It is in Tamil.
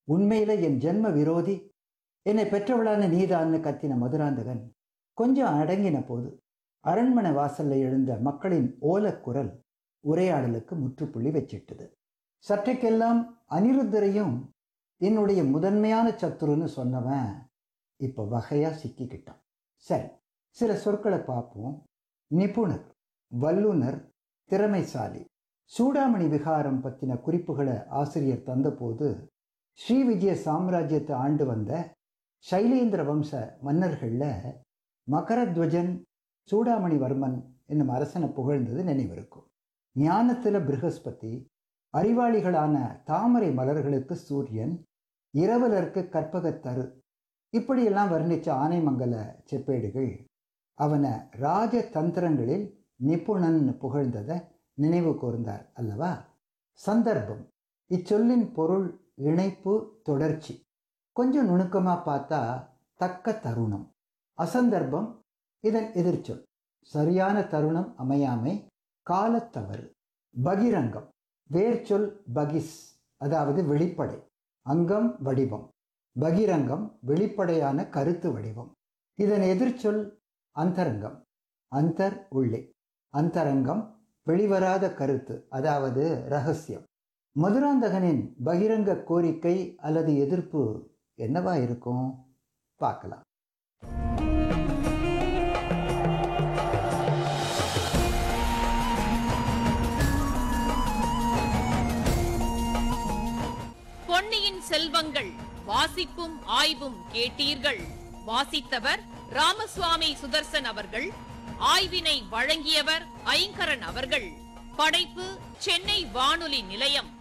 உண்மையில என் ஜென்ம விரோதி என்னை பெற்றவளான நீதான்னு கத்தின மதுராந்தகன் கொஞ்சம் அடங்கின போது அரண்மனை வாசல்ல எழுந்த மக்களின் ஓலக்குரல் உரையாடலுக்கு முற்றுப்புள்ளி வச்சிட்டது சற்றைக்கெல்லாம் அனிருத்தரையும் என்னுடைய முதன்மையான சத்துருன்னு சொன்னவன் இப்போ வகையா சிக்கிக்கிட்டான் சரி சில சொற்களை பார்ப்போம் நிபுணர் வல்லுனர் திறமைசாலி சூடாமணி விகாரம் பற்றின குறிப்புகளை ஆசிரியர் தந்தபோது ஸ்ரீ விஜய சாம்ராஜ்யத்தை ஆண்டு வந்த சைலேந்திர வம்ச மன்னர்களில் மகரத்வஜன் சூடாமணிவர்மன் என்னும் அரசனை புகழ்ந்தது நினைவிருக்கும் ஞானத்தில் பிருகஸ்பதி அறிவாளிகளான தாமரை மலர்களுக்கு சூரியன் இரவலருக்கு கற்பகத்தரு இப்படியெல்லாம் வர்ணித்த ஆனைமங்கல செப்பேடுகள் அவனை ராஜ தந்திரங்களில் நிபுணன் புகழ்ந்ததை நினைவு கூர்ந்தார் அல்லவா சந்தர்ப்பம் இச்சொல்லின் பொருள் இணைப்பு தொடர்ச்சி கொஞ்சம் நுணுக்கமாக பார்த்தா தக்க தருணம் அசந்தர்ப்பம் இதன் எதிர்ச்சொல் சரியான தருணம் அமையாமை காலத்தவறு பகிரங்கம் வேர்ச்சொல் பகிஸ் அதாவது வெளிப்படை அங்கம் வடிவம் பகிரங்கம் வெளிப்படையான கருத்து வடிவம் இதன் எதிர்ச்சொல் அந்தரங்கம் அந்தர் உள்ளே அந்தரங்கம் வெளிவராத கருத்து அதாவது ரகசியம் மதுராந்தகனின் பகிரங்க கோரிக்கை அல்லது எதிர்ப்பு என்னவா இருக்கும் பார்க்கலாம் பொன்னியின் செல்வங்கள் வாசிப்பும் ஆய்வும் கேட்டீர்கள் வாசித்தவர் ராமசுவாமி சுதர்சன் அவர்கள் ஆய்வினை வழங்கியவர் ஐங்கரன் அவர்கள் படைப்பு சென்னை வானொலி நிலையம்